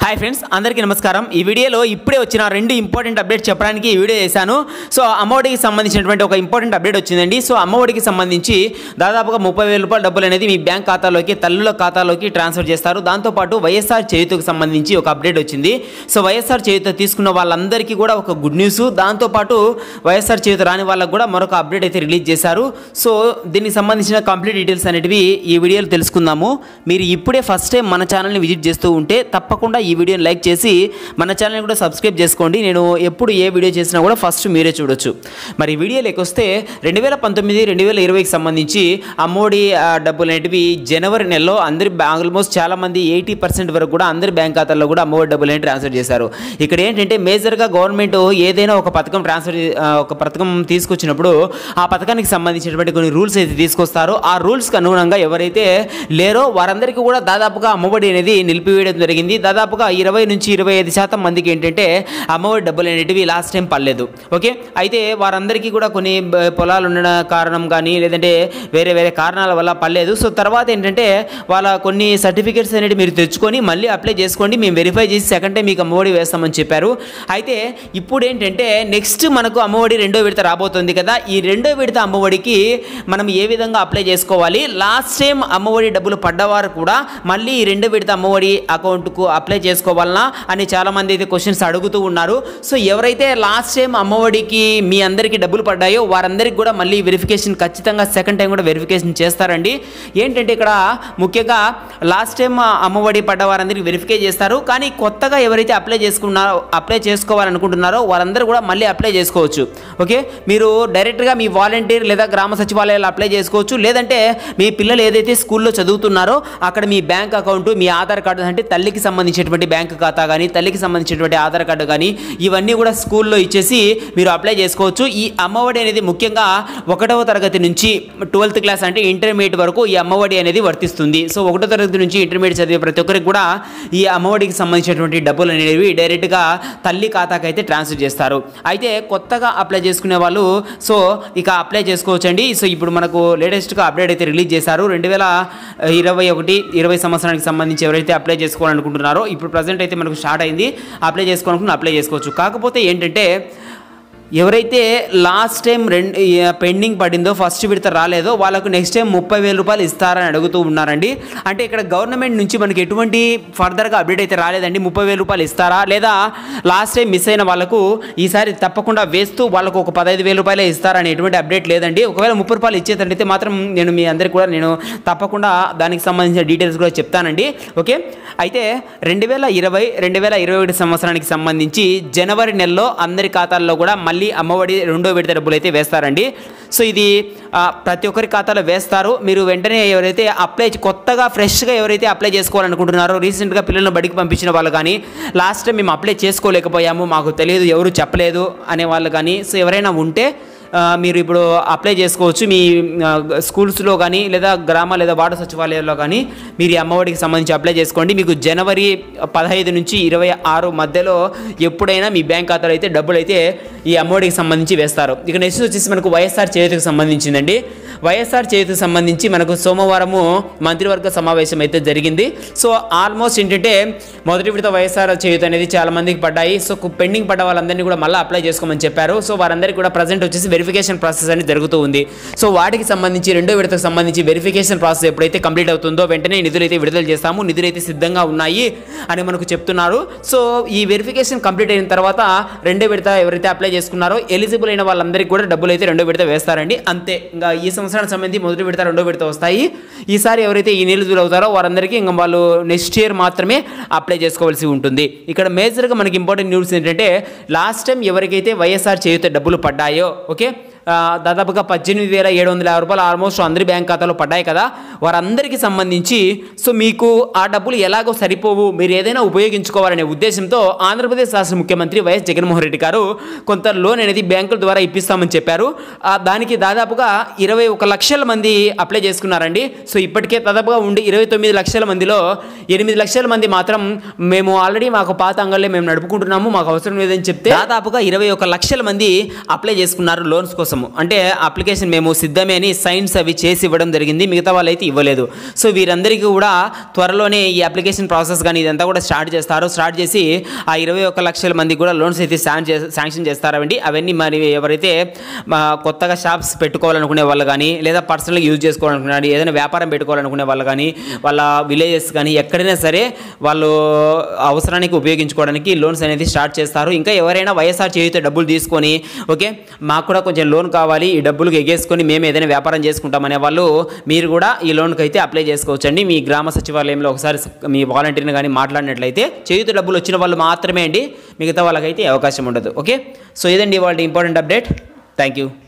hi friends అందరికీ నమస్కారం ఈ వీడియోలో ఇప్పుడే వచ్చిన రెండు ఇంపార్టెంట్ అప్డేట్ చెప్పడానికి ఈ వీడియో చేశాను సో అమ్మఒడికి సంబంధించినటువంటి ఒక ఇంపార్టెంట్ అప్డేట్ వచ్చిందండి సో అమ్మఒడికి సంబంధించి దాదాపుగా ముప్పై వేల రూపాయల డబ్బులు అనేది మీ బ్యాంక్ ఖాతాలోకి తల్లుల ఖాతాలోకి ట్రాన్స్ఫర్ చేస్తారు దాంతోపాటు వైఎస్ఆర్ చేయుతకు సంబంధించి ఒక అప్డేట్ వచ్చింది సో వైఎస్ఆర్ చేయుత తీసుకున్న వాళ్ళందరికీ కూడా ఒక గుడ్ న్యూస్ దాంతోపాటు వైఎస్ఆర్ చేయుత రాని వాళ్ళకు కూడా మరొక అప్డేట్ అయితే రిలీజ్ చేశారు సో దీనికి సంబంధించిన కంప్లీట్ డీటెయిల్స్ అనేటివి ఈ వీడియోలో తెలుసుకుందాము మీరు ఇప్పుడే ఫస్ట్ టైం మన ఛానల్ని విజిట్ చేస్తూ ఉంటే తప్పకుండా ఈ వీడియోని లైక్ చేసి మన ఛానల్ని కూడా సబ్స్క్రైబ్ చేసుకోండి నేను ఎప్పుడు ఏ వీడియో చేసినా కూడా ఫస్ట్ మీరే చూడొచ్చు మరి ఈ వీడియోలోకి వస్తే రెండు వేల పంతొమ్మిది రెండు వేల ఇరవైకి సంబంధించి అమ్మోడి ఆ, డబ్బులు అనేటివి జనవరి నెలలో అందరి ఆల్మోస్ట్ చాలామంది ఎయిటీ పర్సెంట్ వరకు కూడా అందరి బ్యాంక్ ఖాతాల్లో కూడా అమ్మఒడి డబ్బులు అనేవి ట్రాన్స్ఫర్ చేశారు ఇక్కడ ఏంటంటే మేజర్గా గవర్నమెంట్ ఏదైనా ఒక పథకం ట్రాన్స్ఫర్ ఆ, ఒక పథకం తీసుకొచ్చినప్పుడు ఆ పథకానికి సంబంధించినటువంటి కొన్ని రూల్స్ అయితే తీసుకొస్తారో ఆ రూల్స్కి అనుగుణంగా ఎవరైతే లేరో వారందరికీ కూడా దాదాపుగా అమ్మఒడి అనేది నిలిపివేయడం జరిగింది దాదాపుగా ఇరవై నుంచి ఇరవై ఐదు శాతం మందికి ఏంటంటే అమ్మఒడి డబ్బులు అనేటివి లాస్ట్ టైం పడలేదు ఓకే అయితే వారందరికీ కూడా కొన్ని బ- పొలాలు ఉన్న కారణం కానీ లేదంటే వేరే వేరే కారణాల వల్ల పడలేదు సో తర్వాత ఏంటంటే వాళ్ళ కొన్ని సర్టిఫికేట్స్ అనేవి మీరు తెచ్చుకొని మళ్ళీ అప్లై చేసుకోండి మేము వెరిఫై చేసి సెకండ్ టైం మీకు అమ్మఒడి వేస్తామని చెప్పారు అయితే ఇప్పుడు ఏంటంటే నెక్స్ట్ మనకు అమ్మఒడి రెండో విడత రాబోతుంది కదా ఈ రెండో విడత అమ్మఒడికి మనం ఏ విధంగా అప్లై చేసుకోవాలి లాస్ట్ టైం అమ్మఒడి డబ్బులు పడ్డవారు కూడా మళ్ళీ ఈ రెండో విడత అమ్మఒడి అకౌంట్కు అప్లై చేసుకోవాలనా అని చాలామంది అయితే క్వశ్చన్స్ అడుగుతూ ఉన్నారు సో ఎవరైతే లాస్ట్ టైం అమ్మఒడికి మీ అందరికీ డబ్బులు పడ్డాయో వారందరికీ కూడా మళ్ళీ వెరిఫికేషన్ ఖచ్చితంగా సెకండ్ టైం కూడా వెరిఫికేషన్ చేస్తారండి ఏంటంటే ఇక్కడ ముఖ్యంగా లాస్ట్ టైం అమ్మఒడి పడ్డ వారందరికీ వెరిఫికే చేస్తారు కానీ కొత్తగా ఎవరైతే అప్లై చేసుకున్నారో అప్లై చేసుకోవాలనుకుంటున్నారో వారందరూ కూడా మళ్ళీ అప్లై చేసుకోవచ్చు ఓకే మీరు డైరెక్ట్గా మీ వాలంటీర్ లేదా గ్రామ సచివాలయాలు అప్లై చేసుకోవచ్చు లేదంటే మీ పిల్లలు ఏదైతే స్కూల్లో చదువుతున్నారో అక్కడ మీ బ్యాంక్ అకౌంట్ మీ ఆధార్ కార్డు అంటే తల్లికి సంబంధించినటువంటి బ్యాంక్ ఖాతా కానీ తల్లికి సంబంధించినటువంటి ఆధార్ కార్డు కానీ ఇవన్నీ కూడా స్కూల్లో ఇచ్చేసి మీరు అప్లై చేసుకోవచ్చు ఈ అమ్మఒడి అనేది ముఖ్యంగా ఒకటవ తరగతి నుంచి ట్వెల్త్ క్లాస్ అంటే ఇంటర్మీడియట్ వరకు ఈ అమ్మఒడి అనేది వర్తిస్తుంది సో ఒకటో తరగతి నుంచి ఇంటర్మీడియట్ చదివే ప్రతి ఒక్కరికి కూడా ఈ అమ్మఒడికి సంబంధించినటువంటి డబ్బులు అనేవి డైరెక్ట్గా తల్లి ఖాతాకి అయితే ట్రాన్స్ఫర్ చేస్తారు అయితే కొత్తగా అప్లై చేసుకునే వాళ్ళు సో ఇక అప్లై చేసుకోవచ్చండి సో ఇప్పుడు మనకు లేటెస్ట్గా అప్డేట్ అయితే రిలీజ్ చేశారు రెండు వేల ఇరవై ఒకటి ఇరవై సంవత్సరానికి సంబంధించి ఎవరైతే అప్లై చేసుకోవాలనుకుంటున్నారో ఇప్పుడు ప్రజెంట్ అయితే మనకు స్టార్ట్ అయింది అప్లై చేసుకోవాలనుకున్న అప్లై చేసుకోవచ్చు కాకపోతే ఏంటంటే ఎవరైతే లాస్ట్ టైం రెండు పెండింగ్ పడిందో ఫస్ట్ విడత రాలేదో వాళ్ళకు నెక్స్ట్ టైం ముప్పై వేల రూపాయలు ఇస్తారని అడుగుతూ ఉన్నారండి అంటే ఇక్కడ గవర్నమెంట్ నుంచి మనకి ఎటువంటి ఫర్దర్గా అప్డేట్ అయితే రాలేదండి ముప్పై వేల రూపాయలు ఇస్తారా లేదా లాస్ట్ టైం మిస్ అయిన వాళ్ళకు ఈసారి తప్పకుండా వేస్తూ వాళ్ళకు ఒక పదహైదు వేల రూపాయలే ఇస్తారని ఎటువంటి అప్డేట్ లేదండి ఒకవేళ ముప్పై రూపాయలు ఇచ్చేటట్టయితే మాత్రం నేను మీ అందరికీ కూడా నేను తప్పకుండా దానికి సంబంధించిన డీటెయిల్స్ కూడా చెప్తానండి ఓకే అయితే రెండు వేల ఇరవై రెండు వేల ఇరవై ఒకటి సంవత్సరానికి సంబంధించి జనవరి నెలలో అందరి ఖాతాల్లో కూడా మళ్ళీ అమ్మఒడి రెండో విడత డబ్బులు అయితే వేస్తారండి సో ఇది ఆ, ప్రతి ఒక్కరి ఖాతాలో వేస్తారు మీరు వెంటనే ఎవరైతే అప్లై కొత్తగా ఫ్రెష్గా ఎవరైతే అప్లై చేసుకోవాలనుకుంటున్నారో రీసెంట్గా పిల్లలను బడికి పంపించిన వాళ్ళు కానీ లాస్ట్ టైం మేము అప్లై చేసుకోలేకపోయాము మాకు తెలియదు ఎవరు చెప్పలేదు అనే వాళ్ళు కానీ సో ఎవరైనా ఉంటే ఆ, మీరు ఇప్పుడు అప్లై చేసుకోవచ్చు మీ ఆ, స్కూల్స్లో కానీ లేదా గ్రామ లేదా వార్డు సచివాలయాల్లో కానీ మీరు ఈ అమ్మఒడికి సంబంధించి అప్లై చేసుకోండి మీకు జనవరి పదహైదు నుంచి ఇరవై ఆరు మధ్యలో ఎప్పుడైనా మీ బ్యాంక్ ఖాతాలో అయితే డబ్బులు అయితే ఈ అమ్మఒడికి సంబంధించి వేస్తారు ఇక నెక్స్ట్ వచ్చేసి మనకు వైఎస్ఆర్ చేతికి సంబంధించిందండి వైఎస్ఆర్ చేతికి సంబంధించి మనకు సోమవారము మంత్రివర్గ సమావేశం అయితే జరిగింది సో ఆల్మోస్ట్ ఏంటంటే మొదటి విడత వైఎస్ఆర్ చేయుత అనేది చాలా మందికి పడ్డాయి సో పెండింగ్ పడ్డ వాళ్ళందరినీ కూడా మళ్ళీ అప్లై చేసుకోమని చెప్పారు సో వారందరికీ కూడా ప్రజెంట్ వచ్చేసి వెరిఫికేషన్ ప్రాసెస్ అనేది జరుగుతూ ఉంది సో వాటికి సంబంధించి రెండో విడతకు సంబంధించి వెరిఫికేషన్ ప్రాసెస్ ఎప్పుడైతే కంప్లీట్ అవుతుందో వెంటనే నిధులు అయితే విడుదల చేస్తాము నిధులు అయితే సిద్ధంగా ఉన్నాయి అని మనకు చెప్తున్నారు సో ఈ వెరిఫికేషన్ కంప్లీట్ అయిన తర్వాత రెండో విడత ఎవరైతే అప్లై చేసుకున్నారో ఎలిజిబుల్ అయిన వాళ్ళందరికీ కూడా డబ్బులు అయితే రెండో విడత వేస్తారండి అంతే ఇంకా ఈ సంవత్సరానికి సంబంధించి మొదటి విడత రెండో విడత వస్తాయి ఈసారి ఎవరైతే ఈ ఎలిజిబుల్ అవుతారో వారందరికీ ఇంకా వాళ్ళు నెక్స్ట్ ఇయర్ మాత్రమే అప్లై చేసుకోవాల్సి ఉంటుంది ఇక్కడ మేజర్గా మనకి ఇంపార్టెంట్ న్యూస్ ఏంటంటే లాస్ట్ టైం ఎవరికైతే వైఎస్ఆర్ చేయుత డబ్బులు పడ్డాయో ఓకే ఆ, దాదాపుగా పద్దెనిమిది వేల ఏడు వందల యాభై రూపాయలు ఆల్మోస్ట్ అందరి బ్యాంక్ ఖాతాలో పడ్డాయి కదా వారందరికీ సంబంధించి సో మీకు ఆ డబ్బులు ఎలాగో సరిపోవు మీరు ఏదైనా ఉపయోగించుకోవాలనే ఉద్దేశంతో ఆంధ్రప్రదేశ్ రాష్ట్ర ముఖ్యమంత్రి వైఎస్ జగన్మోహన్ రెడ్డి గారు కొంత లోన్ అనేది బ్యాంకుల ద్వారా ఇప్పిస్తామని చెప్పారు ఆ, దానికి దాదాపుగా ఇరవై ఒక లక్షల మంది అప్లై చేసుకున్నారండి సో ఇప్పటికే దాదాపుగా ఉండి ఇరవై తొమ్మిది లక్షల మందిలో ఎనిమిది లక్షల మంది మాత్రం మేము ఆల్రెడీ మాకు పాత అంగళ్ళే మేము నడుపుకుంటున్నాము మాకు అవసరం లేదని చెప్తే దాదాపుగా ఇరవై ఒక లక్షల మంది అప్లై చేసుకున్నారు లోన్స్ కోసం కోసము అంటే అప్లికేషన్ మేము సిద్ధమే అని సైన్స్ అవి చేసి ఇవ్వడం జరిగింది మిగతా వాళ్ళైతే ఇవ్వలేదు సో వీరందరికీ కూడా త్వరలోనే ఈ అప్లికేషన్ ప్రాసెస్ కానీ ఇదంతా కూడా స్టార్ట్ చేస్తారు స్టార్ట్ చేసి ఆ ఇరవై ఒక్క లక్షల మందికి కూడా లోన్స్ అయితే శాంక్షన్ చేస్- శాంక్షన్ చేస్తారండి అవన్నీ మరి ఎవరైతే మా కొత్తగా షాప్స్ పెట్టుకోవాలనుకునే వాళ్ళు కానీ లేదా పర్సనల్గా యూజ్ చేసుకోవాలనుకునే కానీ ఏదైనా వ్యాపారం పెట్టుకోవాలనుకునే వాళ్ళు కానీ వాళ్ళ విలేజెస్ కానీ ఎక్కడైనా సరే వాళ్ళు అవసరానికి ఉపయోగించుకోవడానికి లోన్స్ అనేది స్టార్ట్ చేస్తారు ఇంకా ఎవరైనా వైఎస్ఆర్ చేయుత డబ్బులు తీసుకొని ఓకే మాకు కూడా కొంచెం లోన్ కావాలి ఈ డబ్బులకు ఎగేసుకొని మేము ఏదైనా వ్యాపారం చేసుకుంటామనే వాళ్ళు మీరు కూడా ఈ లోన్కి అయితే అప్లై చేసుకోవచ్చండి మీ గ్రామ సచివాలయంలో ఒకసారి స- మీ వాలంటీర్ని కానీ మాట్లాడినట్లయితే చేయుత డబ్బులు వచ్చిన వాళ్ళు మాత్రమే అండి మిగతా వాళ్ళకైతే అవకాశం ఉండదు ఓకే సో ఇదండి వాళ్ళ ఇంపార్టెంట్ అప్డేట్ థ్యాంక్ యూ